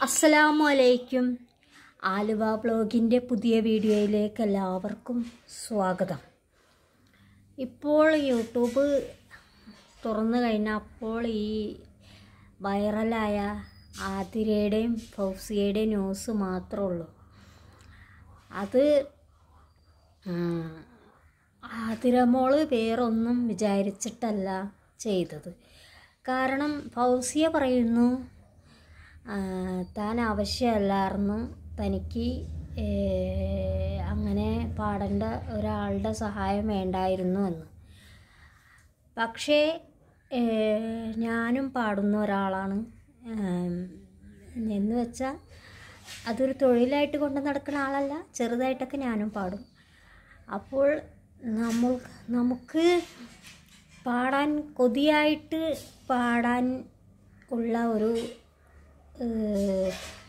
അസ്സലാമു അലൈക്കും ആലുവ ബ്ലോഗിൻ്റെ പുതിയ വീഡിയോയിലേക്ക് എല്ലാവർക്കും സ്വാഗതം ഇപ്പോൾ യൂട്യൂബ് തുറന്നു കഴിഞ്ഞപ്പോൾ ഈ വൈറലായ ആതിരയുടെയും ഫൗസിയയുടെയും ന്യൂസ് മാത്രമേ ഉള്ളൂ അത് ഉം, ആതിരമോള് വേറൊന്നും വിചാരിച്ചിട്ടല്ല ചെയ്തത് കാരണം ഫൗസിയ പറയുന്നു ആ, താൻ ആവശ്യമല്ലായിരുന്നു തനിക്ക് ഏ, അങ്ങനെ പാടേണ്ട ഒരാളുടെ സഹായം വേണ്ടായിരുന്നു എന്ന് പക്ഷേ ഏ, ഞാനും പാടുന്ന ഒരാളാണ് ഏം, എന്ന് വെച്ചാൽ അതൊരു തൊഴിലായിട്ട് കൊണ്ട് നടക്കുന്ന ആളല്ല ചെറുതായിട്ടൊക്കെ ഞാനും പാടും അപ്പോൾ നമ്മൾ നമുക്ക് പാടാൻ കൊതിയായിട്ട് പാടാൻ ഉള്ള ഒരു ഏഹ്,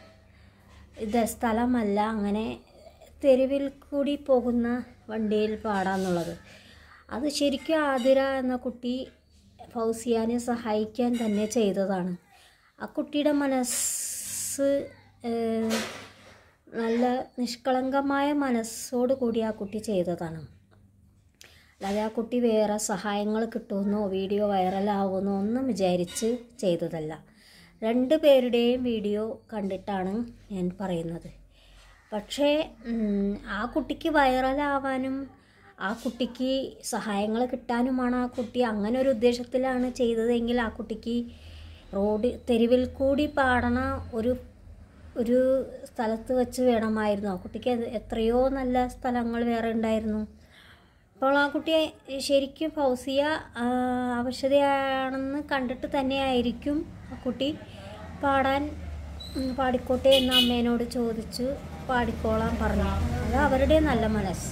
ഇത് സ്ഥലമല്ല അങ്ങനെ തെരുവിൽ കൂടി പോകുന്ന വണ്ടിയിൽ പാടാന്നുള്ളത് അത് ശരിക്കും ആതിര എന്ന കുട്ടി ഫൗസിയാനെ സഹായിക്കാൻ തന്നെ ചെയ്തതാണ് ആ കുട്ടിയുടെ മനസ്സ് ഏഹ്, നല്ല നിഷ്കളങ്കമായ മനസ്സോട് കൂടി ആ കുട്ടി ചെയ്തതാണ് അല്ലാതെ ആ കുട്ടി വേറെ സഹായങ്ങൾ കിട്ടുമെന്നോ വീഡിയോ വൈറലാവുമെന്നോ ഒന്നും വിചാരിച്ച് ചെയ്തതല്ല രണ്ട് പേരുടെയും വീഡിയോ കണ്ടിട്ടാണ് ഞാൻ പറയുന്നത് പക്ഷേ ഉം, ആ കുട്ടിക്ക് വൈറലാവാനും ആ കുട്ടിക്ക് സഹായങ്ങൾ കിട്ടാനുമാണ് ആ കുട്ടി അങ്ങനെ ഒരു ഉദ്ദേശത്തിലാണ് ചെയ്തതെങ്കിൽ ആ കുട്ടിക്ക് റോഡ് തെരുവിൽ കൂടി പാടണ ഒരു ഒരു സ്ഥലത്ത് വെച്ച് വേണമായിരുന്നു ആ കുട്ടിക്ക് അത് എത്രയോ നല്ല സ്ഥലങ്ങൾ വേറെ ഉണ്ടായിരുന്നു അപ്പോൾ ആ കുട്ടിയെ ശരിക്കും ഫൗസിയ ആ, ആവശ്യതയാണെന്ന് കണ്ടിട്ട് തന്നെയായിരിക്കും ആ കുട്ടി പാടാൻ ഉം, പാടിക്കോട്ടെ എന്ന് അമ്മേനോട് ചോദിച്ചു പാടിക്കോളാൻ പറഞ്ഞു അത് അവരുടെ നല്ല മനസ്സ്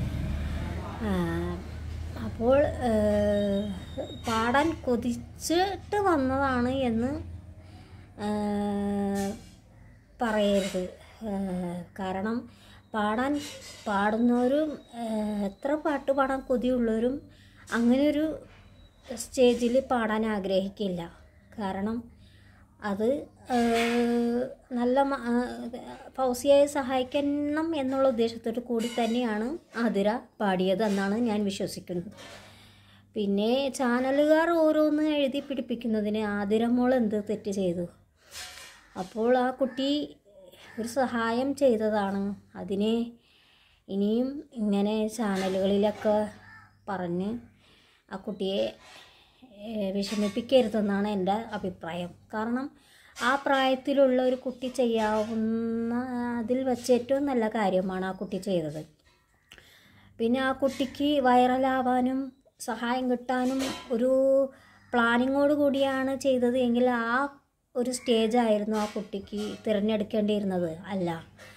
ആ, അപ്പോൾ ഏ, പാടാൻ കൊതിച്ചിട്ട് വന്നതാണ് എന്ന് ഏ, പറയരുത് ഏ, കാരണം പാടാൻ പാടുന്നവരും ഏ, എത്ര പാട്ട് പാടാൻ കൊതിയുള്ളവരും അങ്ങനെ ഒരു സ്റ്റേജിൽ പാടാൻ ആഗ്രഹിക്കില്ല കാരണം അത് ഏ, നല്ല മ- ആ, ഫൗസിയയെ സഹായിക്കണം എന്നുള്ള ഉദ്ദേശത്തോടു കൂടി തന്നെയാണ് ആതിര പാടിയത് എന്നാണ് ഞാൻ വിശ്വസിക്കുന്നത് പിന്നെ ചാനലുകാർ ഓരോന്ന് എഴുതി പിടിപ്പിക്കുന്നതിന് ആതിരമോൾ എന്ത് തെറ്റ് ചെയ്തു അപ്പോൾ ആ കുട്ടി ഒരു സഹായം ചെയ്തതാണ് അതിനെ ഇനിയും ഇങ്ങനെ ചാനലുകളിലൊക്കെ പറഞ്ഞ് ആ കുട്ടിയെ ഏഹ്, വിഷമിപ്പിക്കരുതെന്നാണ് എൻ്റെ അഭിപ്രായം കാരണം ആ പ്രായത്തിലുള്ള ഒരു കുട്ടി ചെയ്യാവുന്ന അതിൽ വെച്ച് ഏറ്റവും നല്ല കാര്യമാണ് ആ കുട്ടി ചെയ്തത് പിന്നെ ആ കുട്ടിക്ക് വൈറലാവാനും സഹായം കിട്ടാനും ഒരു പ്ലാനിങ്ങോട് കൂടിയാണ് ചെയ്തത് എങ്കിൽ ആ ഒരു സ്റ്റേജായിരുന്നു ആ കുട്ടിക്ക് തിരഞ്ഞെടുക്കേണ്ടിയിരുന്നത് അല്ല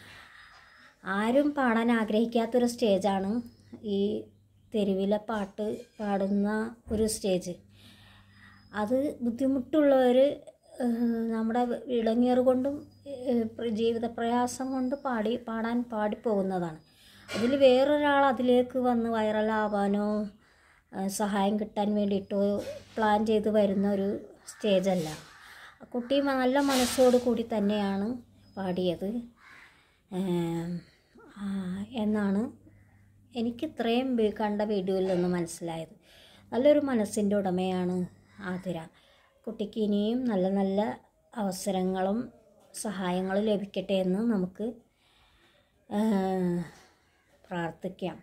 ആരും പാടാൻ ആഗ്രഹിക്കാത്തൊരു സ്റ്റേജാണ് ഈ തെരുവിലെ പാട്ട് പാടുന്ന ഒരു സ്റ്റേജ് അത് ബുദ്ധിമുട്ടുള്ളവർ നമ്മുടെ ഇളങ്ങിയർ കൊണ്ടും ഏഹ്, പ്ര- ജീവിത പ്രയാസം കൊണ്ട് പാടി പാടാൻ പാടിപ്പോകുന്നതാണ് അതിൽ വേറൊരാൾ അതിലേക്ക് വന്ന് വൈറലാവാനോ ഏഹ്, സഹായം കിട്ടാൻ വേണ്ടിയിട്ടോ പ്ലാൻ ചെയ്ത് വരുന്ന ഒരു സ്റ്റേജല്ല ആ കുട്ടി നല്ല മനസ്സോട് കൂടി തന്നെയാണ് പാടിയത് ഏം, ആ, എന്നാണ് എനിക്ക് ഇത്രയും വി- കണ്ട വീഡിയോയിൽ നിന്ന് മനസ്സിലായത് നല്ലൊരു മനസ്സിൻ്റെ ഉടമയാണ് ആതിര കുട്ടിക്ക് ഇനിയും നല്ല നല്ല അവസരങ്ങളും സഹായങ്ങളും ലഭിക്കട്ടെ എന്ന് നമുക്ക് ആ, പ്രാർത്ഥിക്കാം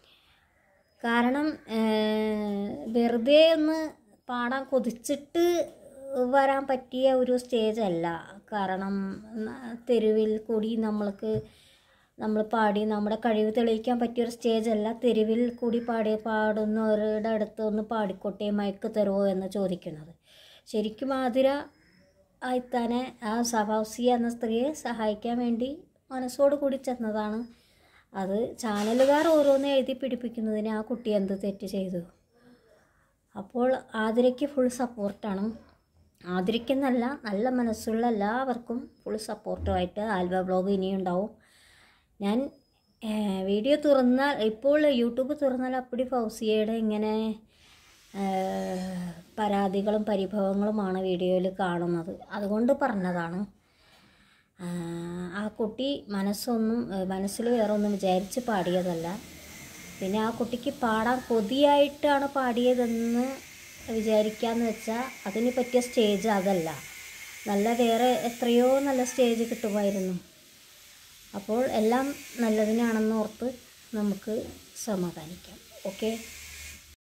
കാരണം ആ, വെറുതെ ഒന്ന് പാടാൻ കൊതിച്ചിട്ട് വരാൻ പറ്റിയ ഒരു സ്റ്റേജ് അല്ല കാരണം ന- തെരുവിൽ കൂടി നമ്മൾക്ക് നമ്മൾ പാടി നമ്മുടെ കഴിവ് തെളിയിക്കാൻ പറ്റിയ ഒരു സ്റ്റേജ് അല്ല തെരുവിൽ കൂടി പാടി പാടുന്നവരുടെ അടുത്ത് ഒന്ന് പാടിക്കോട്ടെ മയക്ക് തരുമോ എന്ന് ചോദിക്കുന്നത് ശരിക്കും ആതിര ആയിത്താനെ ആ സഫൗസിയ എന്ന സ്ത്രീയെ സഹായിക്കാൻ വേണ്ടി മനസ്സോട് കൂടി ചെന്നതാണ് അത് ചാനലുകാർ ഓരോന്ന് എഴുതി പിടിപ്പിക്കുന്നതിന് ആ കുട്ടി എന്ത് തെറ്റ് ചെയ്തു അപ്പോൾ ആതിരയ്ക്ക് ഫുൾ സപ്പോർട്ടാണ് ആതിരയ്ക്കെന്നല്ല നല്ല മനസ്സുള്ള എല്ലാവർക്കും ഫുൾ സപ്പോർട്ടുമായിട്ട് ആൽബ ബ്ലോഗ് ഇനിയും ഉണ്ടാവും ഞാൻ ഏഹ്, വീഡിയോ തുറന്നാൽ ഇപ്പോൾ യൂട്യൂബ് തുറന്നാൽ അപ്പടി ഫൗസിയയുടെ ഇങ്ങനെ ഏഹ്, പരാതികളും പരിഭവങ്ങളുമാണ് വീഡിയോയിൽ കാണുന്നത് അതുകൊണ്ട് പറഞ്ഞതാണ് ആ, ആ കുട്ടി മനസ്സൊന്നും മനസ്സിൽ വേറെ ഒന്നും വിചാരിച്ച് പാടിയതല്ല പിന്നെ ആ കുട്ടിക്ക് പാടാൻ കൊതിയായിട്ടാണ് പാടിയതെന്ന് വിചാരിക്കാന്ന് വെച്ചാൽ അതിന് പറ്റിയ സ്റ്റേജ് അതല്ല നല്ല വേറെ എത്രയോ നല്ല സ്റ്റേജ് കിട്ടുമായിരുന്നു അപ്പോൾ എല്ലാം നല്ലതിനാണെന്ന് ഓർത്ത് നമുക്ക് സമാധാനിക്കാം ഓക്കെ